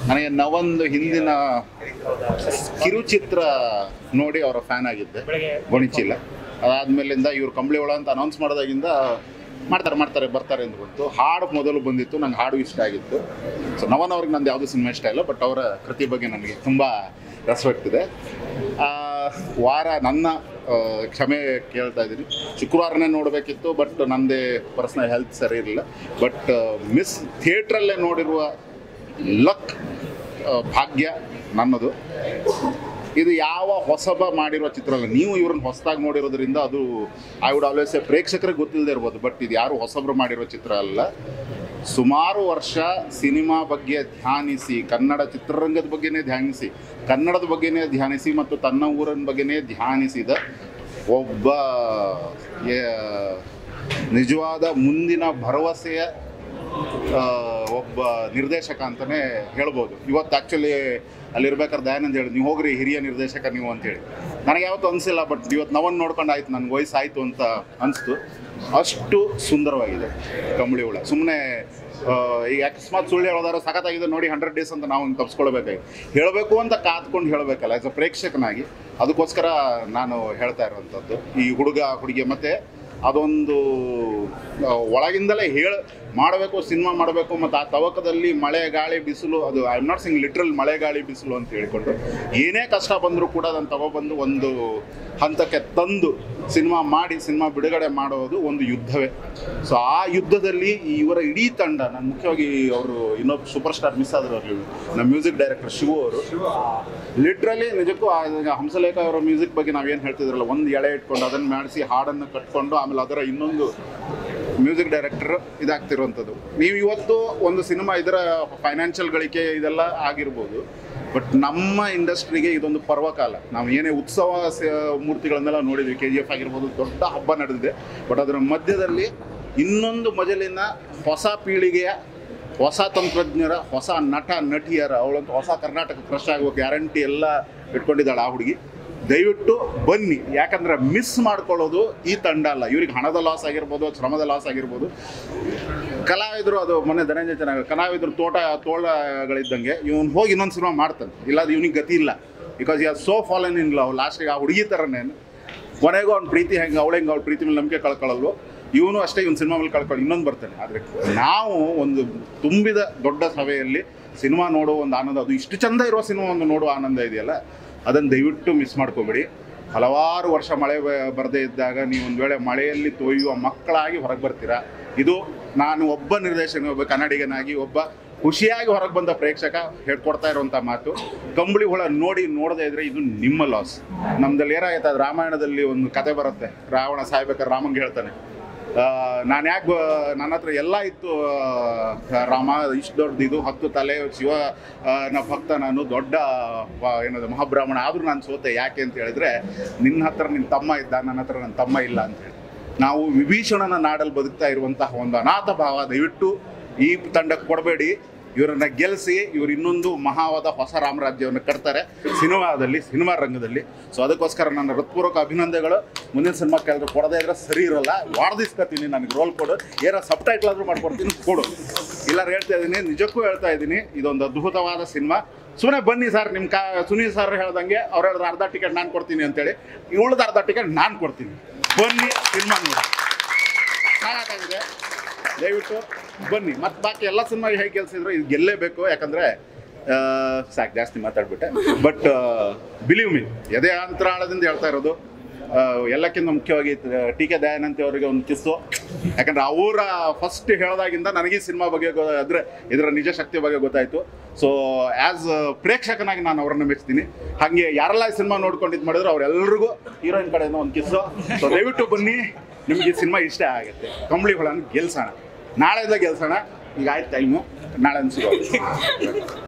ನನಗೆ ನವೊಂದು ಹಿಂದಿನ ಕಿರುಚಿತ್ರ ನೋಡಿ ಅವರ ಫ್ಯಾನ್ ಆಗಿದ್ದೆ ಗೊಣಿಚಿಲ್ಲ ಅದಾದ್ಮೇಲಿಂದ ಇವ್ರು ಕಂಬಳಿ ಒಳ ಅಂತ ಅನೌನ್ಸ್ ಮಾಡಿದಾಗಿಂದ ಮಾಡ್ತಾರೆ ಮಾಡ್ತಾರೆ ಬರ್ತಾರೆ ಅಂತ ಬಂತು ಹಾಡು ಮೊದಲು ಬಂದಿತ್ತು ನಂಗೆ ಹಾಡು ಇಷ್ಟ ಆಗಿತ್ತು ಸೊ ನವನ್ ಅವ್ರಿಗೆ ನಂದು ಯಾವುದೂ ಸಿನಿಮಾ ಇಷ್ಟ ಇಲ್ಲ ಬಟ್ ಅವರ ಕೃತಿ ಬಗ್ಗೆ ನನಗೆ ತುಂಬ ರೆಸ್ಪೆಕ್ಟ್ ಇದೆ ಆ, ವಾರ ನನ್ನ ಆ, ಕ್ಷಮೆ ಕೇಳ್ತಾ ಇದ್ದೀನಿ ಶುಕ್ರವಾರನೇ ನೋಡಬೇಕಿತ್ತು ಬಟ್ ನನ್ನದೇ ಪರ್ಸ್ನಲ್ ಹೆಲ್ತ್ ಸರಿ ಇರಲಿಲ್ಲ ಬಟ್ ಮಿಸ್ ಥಿಯೇಟ್ರಲ್ಲೇ ನೋಡಿರುವ ಲಕ್ ಭಾಗ್ಯ ನನ್ನದು ಇದು ಯಾವ ಹೊಸಬ ಮಾಡಿರೋ ಚಿತ್ರ ಅಲ್ಲ ನೀವು ಇವ್ರನ್ನ ಹೊಸದಾಗಿ ನೋಡಿರೋದ್ರಿಂದ ಅದು ಐ ವುಡ್ ಆಲ್ವೇಸ್ ಪ್ರೇಕ್ಷಕರಿಗೆ ಗೊತ್ತಿಲ್ಲದೆ ಇರ್ಬೋದು ಬಟ್ ಇದು ಯಾರು ಹೊಸಬ್ರು ಮಾಡಿರೋ ಚಿತ್ರ ಅಲ್ಲ ಸುಮಾರು ವರ್ಷ ಸಿನಿಮಾ ಬಗ್ಗೆ ಧ್ಯಾನಿಸಿ ಕನ್ನಡ ಚಿತ್ರರಂಗದ ಬಗ್ಗೆನೇ ಧ್ಯಾನಿಸಿ ಕನ್ನಡದ ಬಗ್ಗೆನೇ ಧ್ಯಾನಿಸಿ ಮತ್ತು ತನ್ನ ಊರಿನ ಬಗ್ಗೆನೇ ಧ್ಯಾನಿಸಿದ ಒಬ್ಬ ಏ- ನಿಜವಾದ ಮುಂದಿನ ಭರವಸೆಯ ಆ, ಒಬ್ಬ ನಿರ್ದೇಶಕ ಅಂತಲೇ ಹೇಳ್ಬೋದು ಇವತ್ತು ಆ್ಯಕ್ಚುಲಿ ಅಲ್ಲಿರ್ಬೇಕಾದ್ರೆ ದಯಾನಂದ್ ಹೇಳಿ ನೀವು ಹೋಗ್ರಿ ಹಿರಿಯ ನಿರ್ದೇಶಕ ನೀವು ಅಂತೇಳಿ ನನಗೆ ಯಾವತ್ತೂ ಅನಿಸಿಲ್ಲ ಬಟ್ ಇವತ್ತು ನವನ್ ನೋಡ್ಕೊಂಡು ಆಯ್ತು ನನಗೆ ವಯಸ್ಸಾಯಿತು ಅಂತ ಅನಿಸ್ತು ಅಷ್ಟು ಸುಂದರವಾಗಿದೆ ಕಂಬಳಿ ಹುಳ ಸುಮ್ಮನೆ ಈಗ ಅಕಸ್ಮಾತ್ ಸುಳ್ಳು ಹೇಳೋದಾದ್ರೆ ಸಖತ್ತಾಗಿದೆ ನೋಡಿ ಹಂಡ್ರೆಡ್ ಡೇಸ್ ಅಂತ ನಾವು ತಪ್ಸ್ಕೊಳ್ಬೇಕಾಗಿ ಹೇಳಬೇಕು ಅಂತ ಕಾದ್ಕೊಂಡು ಹೇಳಬೇಕಲ್ಲ ಆ್ಯಸ್ ಅ ಪ್ರೇಕ್ಷಕನಾಗಿ ಅದಕ್ಕೋಸ್ಕರ ನಾನು ಹೇಳ್ತಾ ಇರುವಂಥದ್ದು ಈ ಹುಡುಗ ಹುಡುಗಿ ಮತ್ತು ಅದೊಂದು ಆ, ಒಳಗಿಂದಲೇ ಹೇಳ ಮಾಡಬೇಕು ಸಿನಿಮಾ ಮಾಡಬೇಕು ಮತ್ತು ಆ ತವಕದಲ್ಲಿ ಮಳೆ ಗಾಳಿ ಬಿಸಿಲು ಅದು I am not sing literal ಮಳೆ ಗಾಳಿ ಬಿಸಿಲು ಅಂತ ಹೇಳಿಕೊಂಡು ಏನೇ ಕಷ್ಟ ಬಂದರೂ ಕೂಡ ಅದನ್ನು ತಗೊಬಂದು ಒಂದು ಹಂತಕ್ಕೆ ತಂದು ಸಿನಿಮಾ ಮಾಡಿ ಸಿನಿಮಾ ಬಿಡುಗಡೆ ಮಾಡೋದು ಒಂದು ಯುದ್ಧವೇ ಸೊ ಆ ಯುದ್ಧದಲ್ಲಿ ಈ ಇವರ ಇಡೀ ತಂಡ ನಾನು ಮುಖ್ಯವಾಗಿ ಅವರು ಇನ್ನೊಬ್ಬ ಸೂಪರ್ ಸ್ಟಾರ್ ಮಿಸ್ ಆದ್ರು ಅಲ್ಲಿ ನಮ್ಮ ಮ್ಯೂಸಿಕ್ ಡೈರೆಕ್ಟರ್ ಶಿವು ಅವರು ಲಿಟ್ರಲಿ ನಿಜಕ್ಕೂ ಆ ಈಗ ಹಂಸಲೇಖ ಅವರ ಮ್ಯೂಸಿಕ್ ಬಗ್ಗೆ ನಾವೇನು ಹೇಳ್ತಿದ್ರಲ್ಲ ಒಂದು ಎಳೆ ಇಟ್ಕೊಂಡು ಅದನ್ನು ಮಾಡಿಸಿ ಹಾಡನ್ನು ಕಟ್ಕೊಂಡು ಆಮೇಲೆ ಅದರ ಇನ್ನೊಂದು ಮ್ಯೂಸಿಕ್ ಡೈರೆಕ್ಟರ್ ಇದಾಗ್ತಿರುವಂಥದ್ದು ನೀವು ಇವತ್ತು ಒಂದು ಸಿನಿಮಾ ಇದರ ಫೈನಾನ್ಷಿಯಲ್ ಗಳಿಕೆ ಇದೆಲ್ಲ ಆಗಿರ್ಬೋದು ಬಟ್ ನಮ್ಮ ಇಂಡಸ್ಟ್ರಿಗೆ ಇದೊಂದು ಪರ್ವಕಾಲ ನಾವು ಏನೇ ಉತ್ಸವ ಸ- ಮೂರ್ತಿಗಳನ್ನೆಲ್ಲ ನೋಡಿದ್ವಿ ಕೆ ಜಿ ಎಫ್ ಆಗಿರ್ಬೋದು ದೊಡ್ಡ ಹಬ್ಬ ನಡೆದಿದೆ ಬಟ್ ಅದರ ಮಧ್ಯದಲ್ಲಿ ಇನ್ನೊಂದು ಮಜಲಿನ ಹೊಸ ಪೀಳಿಗೆಯ ಹೊಸ ತಂತ್ರಜ್ಞರ ಹೊಸ ನಟ ನಟಿಯರ ಅವಳಂತೂ ಹೊಸ ಕರ್ನಾಟಕ ಕ್ರಶ್ ಆಗುವ ಗ್ಯಾರಂಟಿ ಎಲ್ಲ ಇಟ್ಕೊಂಡಿದ್ದಾಳೆ ಆ ಹುಡುಗಿ ದಯವಿಟ್ಟು ಬನ್ನಿ ಯಾಕಂದ್ರೆ ಮಿಸ್ ಮಾಡ್ಕೊಳ್ಳೋದು ಈ ತಂಡ ಅಲ್ಲ ಇವ್ರಿಗೆ ಹಣದ ಲಾಸ್ ಆಗಿರ್ಬೋದು ಶ್ರಮದ ಲಾಸ್ ಆಗಿರ್ಬೋದು ಕಲಾವಿದರು ಅದು ಮೊನ್ನೆ ಧನಂಜಯ ಚೆನ್ನಾಗಿ ಕಲಾವಿದರು ತೋಟ ತೋಳಗಳಿದ್ದಂಗೆ ಇವನು ಹೋಗಿ ಇನ್ನೊಂದು ಸಿನಿಮಾ ಮಾಡ್ತಾನೆ ಇಲ್ಲ ಅದು ಇವನಿಗೆ ಗತಿ ಇಲ್ಲ because you are so fallen in love ಲಾಸ್ಟಿಗೆ ಆ ಹುಡುಗಿ ಥರನೇ ಕೊನೆಗೂ ಅವ್ನ ಪ್ರೀತಿ ಹೆಂಗೆ ಅವಳು ಹೆಂಗೆ ಅವ್ಳ ಪ್ರೀತಿ ಮೇಲೆ ನಂಬಿಕೆ ಕಳ್ಕೊಳ್ಳಲ್ವೋ ಇವನು ಅಷ್ಟೇ ಇವನು ಸಿನಿಮಾ ಮೇಲೆ ಕಳ್ಕೊಳ್ಳಿ ಇನ್ನೊಂದು ಬರ್ತಾನೆ ಆದರೆ ನಾವು ಒಂದು ತುಂಬಿದ ದೊಡ್ಡ ಸಭೆಯಲ್ಲಿ ಸಿನಿಮಾ ನೋಡೋ ಒಂದು ಆನಂದ ಅದು ಇಷ್ಟು ಚಂದ ಇರುವ ಸಿನಿಮಾ ಒಂದು ನೋಡುವ ಆನಂದ ಇದೆಯಲ್ಲ ಅದನ್ನು ದಯವಿಟ್ಟು ಮಿಸ್ ಮಾಡ್ಕೋಬೇಡಿ ಹಲವಾರು ವರ್ಷ ಮಳೆ ಬ- ಬರದೇ ಇದ್ದಾಗ ನೀವು ಒಂದು ವೇಳೆ ಮಳೆಯಲ್ಲಿ ತೊಯ್ಯುವ ಮಕ್ಕಳಾಗಿ ಹೊರಗೆ ಬರ್ತೀರಾ ಇದು ನಾನು ಒಬ್ಬ ನಿರ್ದೇಶಕ ಒಬ್ಬ ಕನ್ನಡಿಗನಾಗಿ ಒಬ್ಬ ಖುಷಿಯಾಗಿ ಹೊರಗೆ ಬಂದ ಪ್ರೇಕ್ಷಕ ಹೇಳ್ಕೊಡ್ತಾ ಇರುವಂಥ ಮಾತು ಕಂಬಳಿ ಹುಳ ನೋಡಿ ನೋಡದೇ ಇದ್ರೆ ಇದು ನಿಮ್ಮ ಲಾಸ್ ನಮ್ದಲ್ಲಿ ಏನಾಗೈತೆ ಅದು ರಾಮಾಯಣದಲ್ಲಿ ಒಂದು ಕತೆ ಬರುತ್ತೆ ರಾವಣ ಸಾಯ್ಬೇಕಾದ್ರೆ ರಾಮಂಗೆ ಹೇಳ್ತಾನೆ ನಾನು ಯಾಕೆ ನನ್ನ ಹತ್ರ ಎಲ್ಲ ಇತ್ತು ಆ, ರಾಮ ಇಷ್ಟು ದೊಡ್ಡದು ಇದು ಹತ್ತು ತಲೆ ಶಿವ ಆ, ನ ಭಕ್ತ ನಾನು ದೊಡ್ಡ ವ- ಏನದು ಮಹಾಬ್ರಾಹ್ಮಣ ಆದರೂ ನಾನು ಸೋತೆ ಯಾಕೆ ಅಂತ ಹೇಳಿದ್ರೆ ನಿನ್ನ ಹತ್ರ ನಿನ್ನ ತಮ್ಮ ಇದ್ದ ನನ್ನ ಹತ್ರ ನನ್ನ ತಮ್ಮ ಇಲ್ಲ ಅಂತ ಹೇಳಿ ನಾವು ವಿಭೀಷಣನ ನಾಡಲ್ಲಿ ಬದುಕ್ತಾ ಇರುವಂತಹ ಒಂದು ಅನಾಥ ಭಾವ ದಯವಿಟ್ಟು ಈ ತಂಡಕ್ಕೆ ಕೊಡಬೇಡಿ ಇವರನ್ನ ಗೆಲ್ಲಿಸಿ ಇವರು ಇನ್ನೊಂದು ಮಹಾವಾದ ಹೊಸ ರಾಮರಾಜ್ಯವನ್ನು ಕಟ್ತಾರೆ ಸಿನಿಮಾದಲ್ಲಿ ಸಿನಿಮಾ ರಂಗದಲ್ಲಿ ಸೊ ಅದಕ್ಕೋಸ್ಕರ ನನ್ನ ಹೃತ್ಪೂರ್ವಕ ಅಭಿನಂದನೆಗಳು ಮುಂದಿನ ಸಿನಿಮಾ ಕೆಲವರು ಕೊಡದೇ ಇದ್ರೆ ಸರಿ ಇರೋಲ್ಲ ವಾರ್ದಿಸ್ಕೊತೀನಿ ನನಗೆ ರೋಲ್ ಕೊಡು ಏನೋ ಸಬ್ ಟೈಟ್ಲ್ ಆದರೂ ಮಾಡ್ಕೊಡ್ತೀನಿ ಕೊಡು ಇಲ್ಲ ಹೇಳ್ತಾ ಇದ್ದೀನಿ ನಿಜಕ್ಕೂ ಹೇಳ್ತಾ ಇದ್ದೀನಿ ಇದೊಂದು ಅದ್ಭುತವಾದ ಸಿನಿಮಾ ಸುಮ್ಮನೆ ಬನ್ನಿ ಸರ್ ನಿಮ್ಮ ಕಾ ಸುನೀಲ್ ಸರ್ ಹೇಳ್ದಂಗೆ ಅವ್ರು ಹೇಳಿದ್ರೆ ಅರ್ಧ ಟಿಕೆಟ್ ನಾನು ಕೊಡ್ತೀನಿ ಅಂತೇಳಿ ಉಳಿದ ಅರ್ಧ ಟಿಕೆಟ್ ನಾನು ಕೊಡ್ತೀನಿ ಬನ್ನಿ ಸಿನಿಮಾ ನೋಡಿ ಸಾಕಾಗಿದೆ ದಯವಿಟ್ಟು ಬನ್ನಿ ಮತ್ತು ಬಾಕಿ ಎಲ್ಲ ಸಿನಿಮಾ ಹೇಗೆ ಗೆಲ್ಸಿದ್ರು ಇದು ಗೆಲ್ಲೇಬೇಕು ಯಾಕಂದರೆ ಸಾಕು ಜಾಸ್ತಿ ಮಾತಾಡ್ಬಿಟ್ಟೆ ಬಟ್ ಬಿಲೀವ್ ಮಿ ಎದೆ ಅಂತರಾಳದಿಂದ ಹೇಳ್ತಾ ಇರೋದು ಆ, ಎಲ್ಲಕ್ಕಿಂತ ಮುಖ್ಯವಾಗಿ ಟಿ ಕೆ ದಯಾನಂತಿ ಅವರಿಗೆ ಒಂದು ಕಿಸ್ಸು ಯಾಕಂದ್ರೆ ಅವರ ಫಸ್ಟ್ ಹೇಳಿದಾಗಿಂದ ನನಗೆ ಈ ಸಿನಿಮಾ ಬಗ್ಗೆ ಗೊ- ಅಂದ್ರೆ ಇದರ ನಿಜ ಶಕ್ತಿ ಬಗ್ಗೆ ಗೊತ್ತಾಯಿತು ಸೊ ಆ್ಯಸ್ ಪ್ರೇಕ್ಷಕನಾಗಿ ನಾನು ಅವರನ್ನು ಮೆಚ್ತೀನಿ ಹಾಗೆ ಯಾರೆಲ್ಲ ಈ ಸಿನಿಮಾ ನೋಡ್ಕೊಂಡು ಇದು ಮಾಡಿದ್ರು ಅವರೆಲ್ಲರಿಗೂ ಹೀರೋಯಿನ್ ಕಡೆಯಿಂದ ಒಂದು ಕಿಸ್ಸು ಸೊ ದಯವಿಟ್ಟು ಬನ್ನಿ ನಿಮಗೆ ಈ ಸಿನಿಮಾ ಇಷ್ಟ ಆಗುತ್ತೆ ಕಂಬಳಿ ಹೊಳನ ಗೆಲ್ಸೋಣ ನಾಳೆಯಿಂದ ಗೆಲ್ಸೋಣ ಈಗ ಆಯ್ತು ಟೈಮು ನಾಳೆ ಸಿಗೋದು